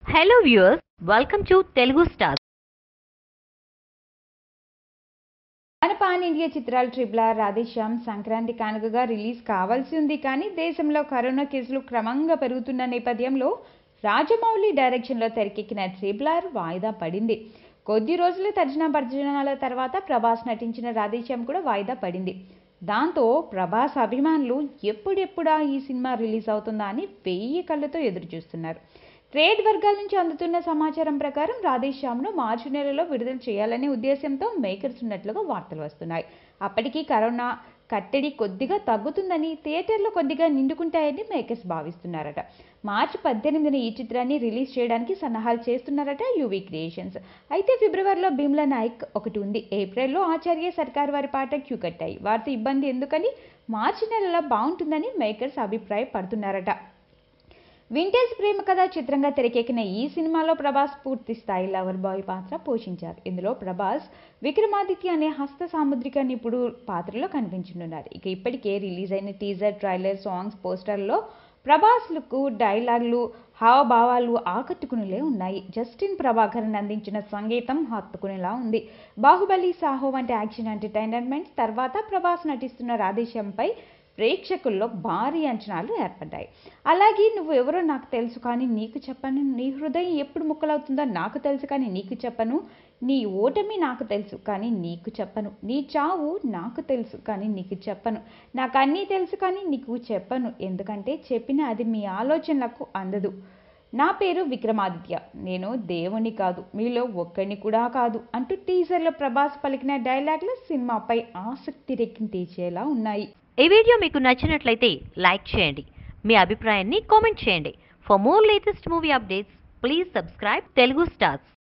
hello viewers welcome to Telugu star మన pan India చిత్రాలు triple R Radhe Shyam Sankranti కానుకగా రిలీజ్ కావాల్సి ఉంది కానీ దేశంలో కరోనా కేసులు క్రమంగా పెరుగుతున్న నేపథ్యంలో రాజమౌళి డైరెక్షన్లో తెరకెక్కిన ట్రిపుల్ ఆర్ వాయిదా పడింది కొద్ది రోజుల తర్జన భర్జనాల తర్వాత ప్రభాస్ నటించిన రాధేశ్యామ్ కూడా వాయిదా పడింది దాంతో ప్రభాస్ అభిమానులు ఎప్పుడెప్పుడా ఈ సినిమా రిలీజ్ అవుతుందా అని వెయ్యి కళ్ళతో ఎదురు చూస్తున్నారు ట్రేడ్ వర్గాల నుంచి అందుతున్న సమాచారం ప్రకారం రాధేశ్యామ్ను మార్చి నెలలో విడుదల చేయాలనే ఉద్దేశంతో మేకర్స్ ఉన్నట్లుగా వార్తలు వస్తున్నాయి అప్పటికి కరోనా కట్టడి కొద్దిగా తగ్గుతుందని థియేటర్లో కొద్దిగా నిండుకుంటాయని మేకర్స్ భావిస్తున్నారట మార్చి పద్దెనిమిదిన ఈ చిత్రాన్ని రిలీజ్ చేయడానికి సన్నాహాలు చేస్తున్నారట యువి క్రియేషన్స్ అయితే ఫిబ్రవరిలో భీమ్లా నాయక్ ఒకటి ఉంది ఏప్రిల్లో ఆచార్య సర్కార్ వారి పాట క్యూ కట్టాయి వారితో ఇబ్బంది ఎందుకని మార్చి నెలలో బాగుంటుందని మేకర్స్ అభిప్రాయపడుతున్నారట వింటేజ్ ప్రేమ కథ చిత్రంగా తెరకెక్కిన ఈ సినిమాలో ప్రభాస్ పూర్తి స్థాయి లవర్ బాయ్ పాత్ర పోషించారు ఇందులో ప్రభాస్ విక్రమాదిత్య అనే హస్త సాముద్రిక నిపుడు పాత్రలో కనిపించనున్నారు ఇక ఇప్పటికే రిలీజ్ అయిన టీజర్ ట్రైలర్ సాంగ్స్ పోస్టర్లో ప్రభాస్ లుక్ డైలాగులు హావభావాలు ఆకట్టుకునేలే ఉన్నాయి జస్టిన్ ప్రభాకరన్ అందించిన సంగీతం హత్తుకునేలా ఉంది బాహుబలి సాహో వంటి యాక్షన్ ఎంటర్టైన్మెంట్ తర్వాత ప్రభాస్ నటిస్తున్న రాధేశ్యంపై ప్రేక్షకుల్లో భారీ అంచనాలు ఏర్పడ్డాయి అలాగే నువ్వు ఎవరో నాకు తెలుసు కానీ నీకు చెప్పను నీ హృదయం ఎప్పుడు ముక్కలవుతుందో నాకు తెలుసు కానీ నీకు చెప్పను నీ ఓటమి నాకు తెలుసు కానీ నీకు చెప్పను నీ చావు నాకు తెలుసు కానీ నీకు చెప్పను నాకు అన్నీ తెలుసు కానీ నీకు చెప్పను ఎందుకంటే చెప్పిన అది మీ ఆలోచనలకు అందదు నా పేరు విక్రమాదిత్య నేను దేవుని కాదు మీలో ఒక్కడిని కూడా కాదు అంటూ టీజర్లో ప్రభాస్ పలికిన డైలాగ్లు సినిమాపై ఆసక్తి రేకించేలా ఉన్నాయి ఈ వీడియో మీకు నచ్చినట్లయితే లైక్ చేయండి మీ అభిప్రాయాన్ని కామెంట్ చేయండి for more latest movie updates please subscribe Telugu stars